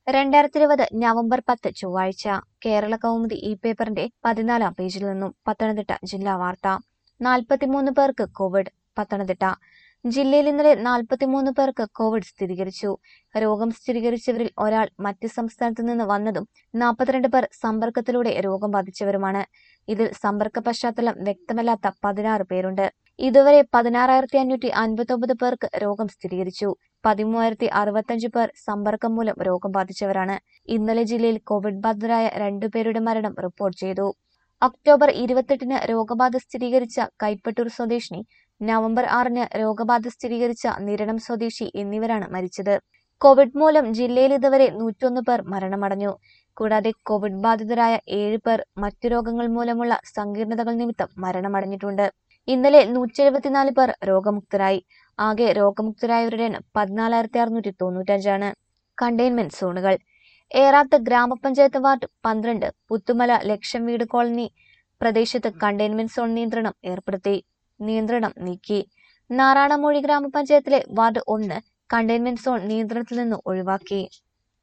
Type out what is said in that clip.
രണ്ടായിരത്തി ഇരുപത് നവംബർ പത്ത് ചൊവ്വാഴ്ച കേരള കൗമുദി ഈ പേപ്പറിന്റെ പതിനാലാം പേജിൽ നിന്നും പത്തനംതിട്ട ജില്ലാ വാർത്ത നാൽപ്പത്തിമൂന്ന് പേർക്ക് കോവിഡ് പത്തനംതിട്ട ജില്ലയിൽ ഇന്നലെ നാൽപ്പത്തിമൂന്ന് പേർക്ക് കോവിഡ് സ്ഥിരീകരിച്ചു രോഗം സ്ഥിരീകരിച്ചവരിൽ ഒരാൾ മറ്റ് സംസ്ഥാനത്തു നിന്ന് വന്നതും നാൽപ്പത്തിരണ്ട് പേർ സമ്പർക്കത്തിലൂടെ രോഗം ബാധിച്ചവരുമാണ് ഇതിൽ സമ്പർക്ക പശ്ചാത്തലം വ്യക്തമല്ലാത്ത പതിനാറ് പേരുണ്ട് ഇതുവരെ പതിനാറായിരത്തി അഞ്ഞൂറ്റി അൻപത്തൊമ്പത് പേർക്ക് രോഗം സ്ഥിരീകരിച്ചു പതിമൂവായിരത്തി അറുപത്തഞ്ച് പേർ സമ്പർക്കം മൂലം രോഗം ബാധിച്ചവരാണ് ഇന്നലെ ജില്ലയിൽ കോവിഡ് ബാധിതരായ രണ്ടുപേരുടെ മരണം റിപ്പോർട്ട് ചെയ്തു ഒക്ടോബർ ഇരുപത്തെട്ടിന് രോഗബാധ സ്ഥിരീകരിച്ച കൈപ്പട്ടൂർ സ്വദേശിനി നവംബർ ആറിന് രോഗബാധ സ്ഥിരീകരിച്ച നിരണം സ്വദേശി എന്നിവരാണ് മരിച്ചത് കോവിഡ് മൂലം ജില്ലയിൽ ഇതുവരെ നൂറ്റൊന്ന് പേർ മരണമടഞ്ഞു കൂടാതെ കോവിഡ് ബാധിതരായ ഏഴ് പേർ മറ്റു രോഗങ്ങൾ മൂലമുള്ള സങ്കീർണതകൾ നിമിത്തം മരണമടഞ്ഞിട്ടുണ്ട് ഇന്നലെ നൂറ്റി എഴുപത്തിനാല് പേർ രോഗമുക്തരായി ആകെ രോഗമുക്തരായവരുടെ എണ്ണം പതിനാലായിരത്തി അറുന്നൂറ്റി തൊണ്ണൂറ്റഞ്ചാണ് കണ്ടെയ്ൻമെന്റ് സോണുകൾ ഏറാത്ത് ഗ്രാമപഞ്ചായത്ത് വാർഡ് പന്ത്രണ്ട് പുത്തുമല ലക്ഷം വീട് കോളനി പ്രദേശത്ത് കണ്ടെയ്ൻമെന്റ് സോൺ നിയന്ത്രണം ഏർപ്പെടുത്തി നിയന്ത്രണം നീക്കി നാറാണമൂഴി ഗ്രാമപഞ്ചായത്തിലെ വാർഡ് ഒന്ന് കണ്ടെയ്ൻമെന്റ് സോൺ നിയന്ത്രണത്തിൽ നിന്ന് ഒഴിവാക്കി